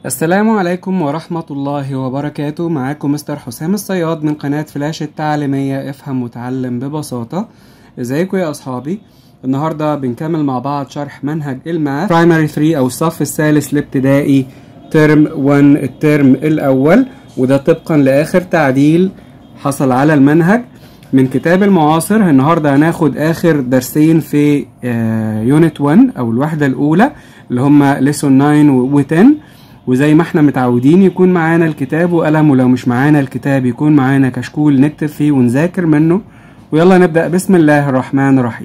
السلام عليكم ورحمة الله وبركاته معاكم مستر حسام الصياد من قناة فلاش التعليمية افهم وتعلم ببساطة ازيكم يا اصحابي النهاردة بنكمل مع بعض شرح منهج الماث برايمري 3 او الصف الثالث الابتدائي ترم 1 الترم الاول وده طبقا لاخر تعديل حصل على المنهج من كتاب المعاصر النهارده هناخد اخر درسين في يونت 1 او الوحده الاولى اللي هما ليسون 9 و10 وزي ما احنا متعودين يكون معانا الكتاب وقلم ولو مش معانا الكتاب يكون معانا كشكول نكتب فيه ونذاكر منه ويلا نبدأ بسم الله الرحمن الرحيم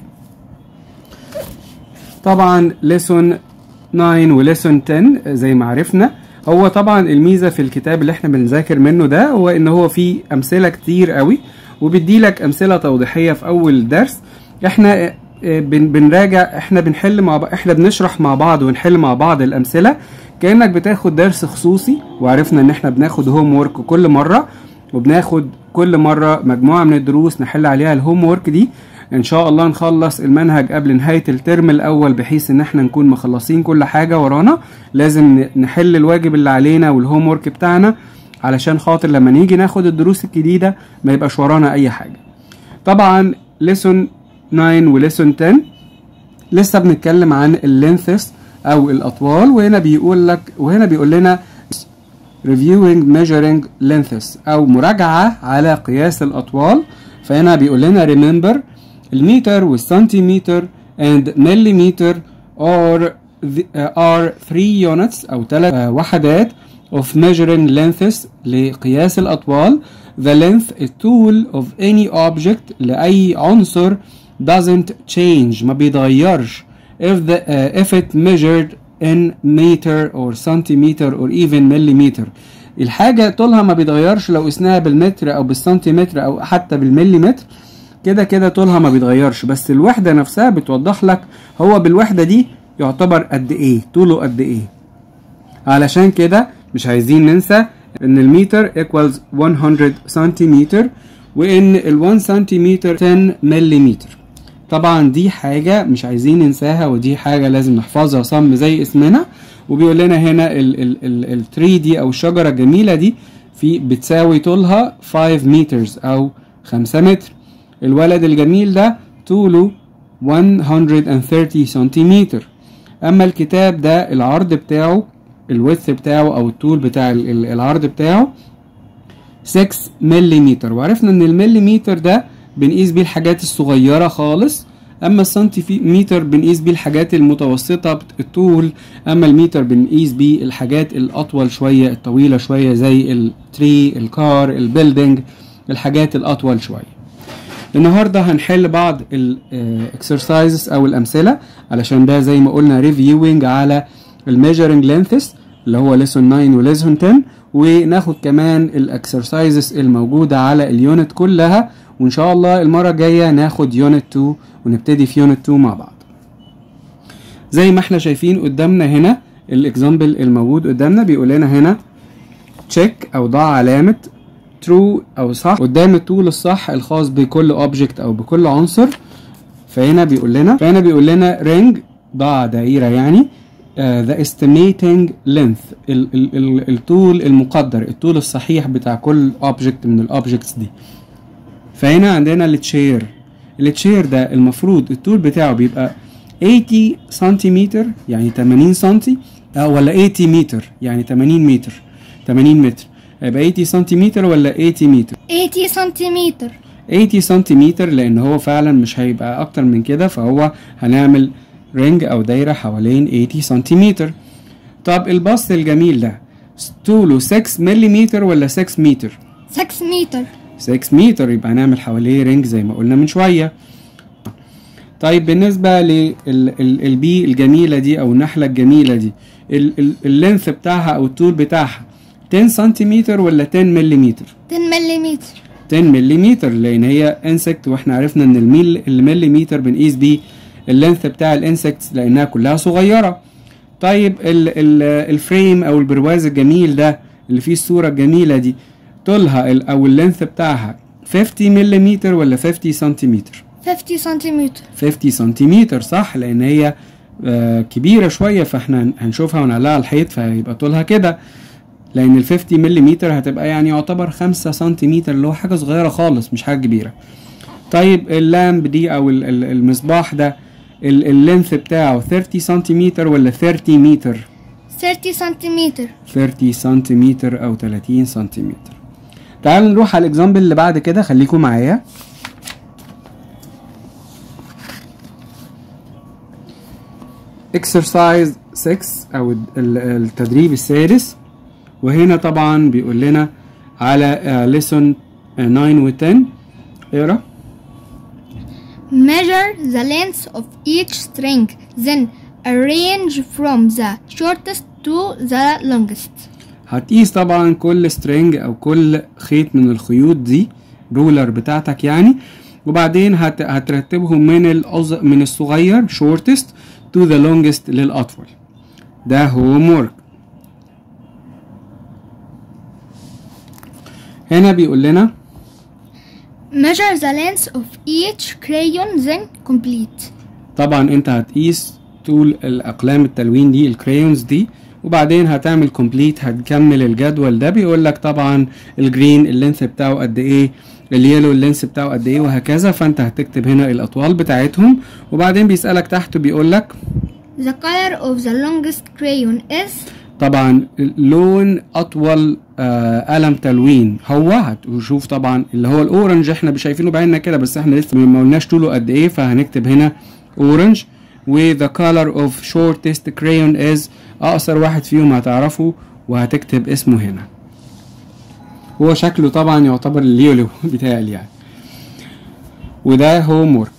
طبعا ليسون 9 وليسون 10 زي ما عرفنا هو طبعا الميزة في الكتاب اللي احنا بنذاكر منه ده هو ان هو فيه امثلة كتير قوي وبيدي لك امثلة توضيحية في اول درس احنا بن بنراجع احنا بنحل مع بعض احنا بنشرح مع بعض ونحل مع بعض الامثله كانك بتاخد درس خصوصي وعرفنا ان احنا بناخد هوم وورك كل مره وبناخد كل مره مجموعه من الدروس نحل عليها الهوم وورك دي ان شاء الله نخلص المنهج قبل نهايه الترم الاول بحيث ان احنا نكون مخلصين كل حاجه ورانا لازم نحل الواجب اللي علينا والهوم وورك بتاعنا علشان خاطر لما نيجي ناخد الدروس الجديده ما يبقاش ورانا اي حاجه طبعا ليسون 9 وليسون 10 لسه بنتكلم عن اللينثس او الاطوال وهنا بيقول لك وهنا بيقول لنا reviewing measuring lengths او مراجعه على قياس الاطوال فهنا بيقول لنا remember المتر والسنتيمتر and millimeter are the, uh, are three units او ثلاث uh, وحدات of measuring lengths لقياس الاطوال the length is tool of any object لأي عنصر doesn't change ما بيتغيرش if the uh, if it measured in meter or centimeter or even millimeter الحاجة طولها ما بيتغيرش لو قسناها بالمتر أو بالسنتيمتر أو حتى بالمليمتر كده كده طولها ما بيتغيرش بس الوحدة نفسها بتوضح لك هو بالوحدة دي يعتبر قد إيه طوله قد إيه علشان كده مش عايزين ننسى إن المتر equals 100 سنتيمتر وإن ال 1 سنتيمتر 10 مليمتر طبعا دي حاجة مش عايزين ننساها ودي حاجة لازم نحفظها صم زي اسمنا وبيقول لنا هنا التري دي او الشجرة الجميلة دي في بتساوي طولها 5 مترز او 5 متر الولد الجميل ده طوله 130 سنتيمتر اما الكتاب ده العرض بتاعه الوث بتاعه او الطول بتاع العرض بتاعه 6 مليمتر وعرفنا ان المليمتر ده بنقيس بيه الحاجات الصغيرة خالص أما السنتيمتر بنقيس بيه الحاجات المتوسطة الطول أما المتر بنقيس بيه الحاجات الأطول شوية الطويلة شوية زي التري الكار البيلدينج الحاجات الأطول شوية النهاردة هنحل بعض الاكسرسايزز أو الأمثلة علشان ده زي ما قلنا ريفيوينج على الميجرنج لينثس اللي هو ليسون 9 وليسون 10 وناخد كمان الاكسرسايزز الموجودة على اليونت كلها وان شاء الله المره الجايه ناخد يونت 2 ونبتدي في يونت 2 مع بعض زي ما احنا شايفين قدامنا هنا الاكزامبل الموجود قدامنا بيقول لنا هنا تشيك او ضع علامه ترو او صح قدام الطول الصح الخاص بكل اوبجكت او بكل عنصر فهنا بيقول لنا فهنا بيقول لنا رينج ضع دائره يعني ذا uh, estimating length ال ال ال الطول المقدر الطول الصحيح بتاع كل اوبجكت من الاوبجكتس دي فهنا عندنا التشير التشير ده المفروض الطول بتاعه بيبقى 80 سنتيمتر يعني 80 سنتي ولا 80 متر يعني 80 متر 80 متر يبقى 80 سنتيمتر ولا 80 متر 80 سنتيمتر 80 سنتيمتر لان هو فعلا مش هيبقى اكتر من كده فهو هنعمل رينج او دايره حوالين 80 سنتيمتر طب الباص الجميل ده طوله 6 ملم ولا 6 متر 6 متر 6 متر يبقى هنعمل حواليه رينج زي ما قلنا من شويه طيب بالنسبه للبي الجميله دي او النحله الجميله دي اللينث بتاعها او الطول بتاعها 10 سنتيمتر ولا 10 ملم 10 ملم 10 ملم لان هي انسكت واحنا عرفنا ان الميل المليمتر بنقيس بيه اللينث بتاع الانسكتس لانها كلها صغيره طيب ال ال الفريم او البرواز الجميل ده اللي فيه الصوره الجميله دي طولها او اللينث بتاعها 50 ملم ولا 50 سنتيمتر 50 سنتيمتر 50 سنتيمتر صح لان هي آه كبيره شويه فاحنا هنشوفها ونعلقها على الحيط فيبقى طولها كده لان ال 50 ملم هتبقى يعني يعتبر 5 سنتيمتر اللي هو حاجه صغيره خالص مش حاجه كبيره طيب اللامب دي او ال- ال- المصباح ده ال- اللينث بتاعه 30 سنتيمتر ولا 30 متر 30 سنتيمتر 30 سنتيمتر او 30 سنتيمتر تعالوا نروح على الاكزامبل اللي بعد كده خليكم معايا exercise 6 او ال- ال- التدريب السادس وهنا طبعا بيقول لنا على آه، lesson آه، 9 و 10 اقرا Measure the length of each string then arrange from the shortest to the longest هتقيس طبعا كل سترينج او كل خيط من الخيوط دي رولر بتاعتك يعني وبعدين هت... هترتبهم من الأز... من الصغير shortest to the longest للأطول ده homework هنا بيقول لنا Measure the length of each crayon then complete طبعا انت هتقيس طول الاقلام التلوين دي الكريونز دي وبعدين هتعمل كومبليت هتكمل الجدول ده بيقول لك طبعا الجرين اللينث بتاعه قد ايه اليلو اللينث بتاعه قد ايه وهكذا فانت هتكتب هنا الاطوال بتاعتهم وبعدين بيسالك تحت بيقول لك The color of the longest crayon is طبعا لون اطول آه قلم تلوين هو هتشوف طبعا اللي هو الاورنج احنا شايفينه بعيننا كده بس احنا لسه ما قلناش طوله قد ايه فهنكتب هنا اورنج و the color of shortest crayon is اقصر واحد فيهم هتعرفه وهتكتب اسمه هنا هو شكله طبعا يعتبر اليولو بتاعي يعني وده هوم ورك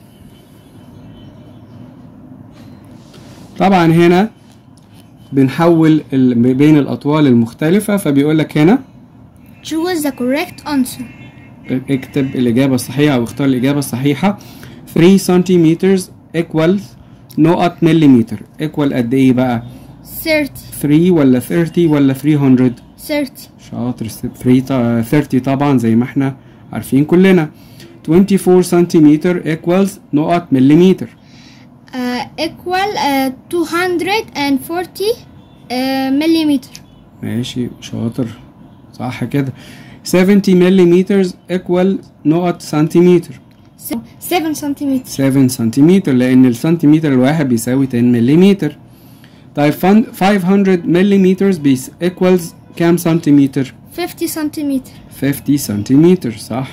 طبعا هنا بنحول ال- ما بين الأطوال المختلفة فبيقول لك هنا choose the correct answer اكتب الإجابة الصحيحة أو اختار الإجابة الصحيحة 3 سنتيمتر equals نقط مليمتر equal قد إيه بقى 30 3 ولا 30 ولا 300 30 شاطر 3 30 طبعا زي ما احنا عارفين كلنا 24 سنتيمتر equals نقط مليمتر uh, equal uh, 240 uh, millimeter ماشي شاطر صح كده 70 مليمتر equal نقط سنتيمتر so 7 centimeter 7 سنتيمتر لأن السنتيمتر الواحد بيساوي 10 مليمتر طيب فن- 500 مليمتر بيس equals كام سنتيمتر 50 centimeter 50 سنتيمتر صح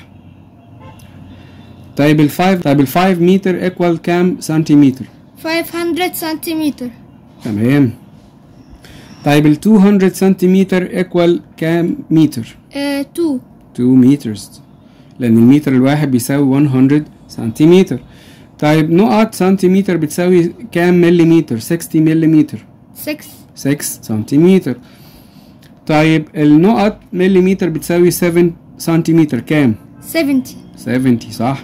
طيب ال 5 طيب ال 5 متر equal كام سنتيمتر 500 centimeter تمام طيب ال 200 سنتيمتر equal كام متر uh, 2 2 meters لأن المتر الواحد بيساوي 100 سنتيمتر طيب نقط سنتيمتر بتساوي كام مليمتر 60 مليمتر 6 6 سنتيمتر طيب النقط مليمتر بتساوي 7 سنتيمتر كام 70 70 صح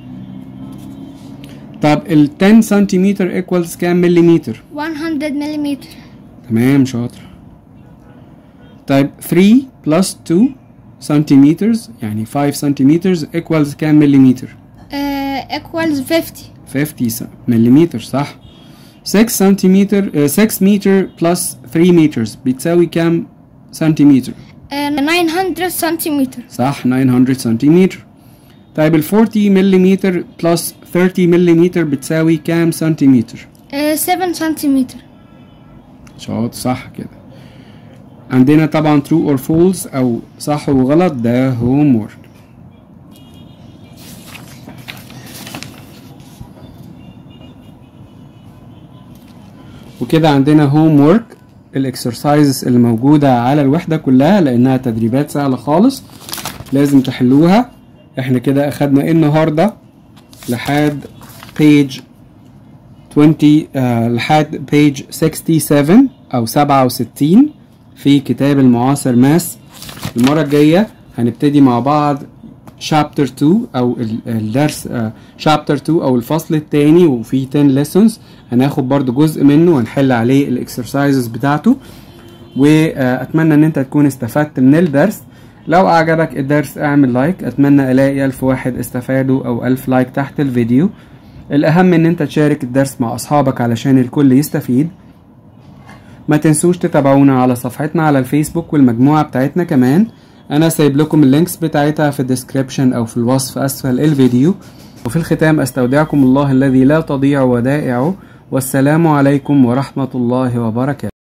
طب ال 10 سنتيمتر equals كام مليمتر 100 millimeter تمام شاطر طيب 3 plus 2 سنتيمترز يعني 5 سنتيمترز equals كام مليمتر uh, equals 50 50 س- مليمتر صح 6 سنتيمتر آه، 6 متر plus 3 مترز بتساوي كام سنتيمتر uh, 900 centimeter صح 900 سنتيمتر طيب ال 40 مليمتر plus 30 مليمتر بتساوي كام سنتيمتر uh, 7 centimeter شاطر صح كده عندنا طبعا true or false او صح وغلط ده homework وكده عندنا homework الاكسرسايزز اللي موجودة على الوحدة كلها لانها تدريبات سهلة خالص لازم تحلوها احنا كده اخدنا إيه النهاردة لحد page 20 آه لحد page 67 او 67 في كتاب المعاصر ماس المرة الجاية هنبتدي مع بعض chapter 2 او ال- الدرس آه chapter 2 او الفصل الثاني وفي 10 lessons هناخد برضو جزء منه ونحل عليه الاكسرسايزز بتاعته واتمنى ان انت تكون استفدت من الدرس لو اعجبك الدرس اعمل لايك اتمنى الاقي الف واحد استفادوا او الف لايك تحت الفيديو الأهم إن أنت تشارك الدرس مع أصحابك علشان الكل يستفيد ما تنسوش تتابعونا على صفحتنا على الفيسبوك والمجموعة بتاعتنا كمان أنا سايب لكم اللينكس بتاعتها في الديسكريبشن أو في الوصف أسفل الفيديو وفي الختام أستودعكم الله الذي لا تضيع ودائعه والسلام عليكم ورحمة الله وبركاته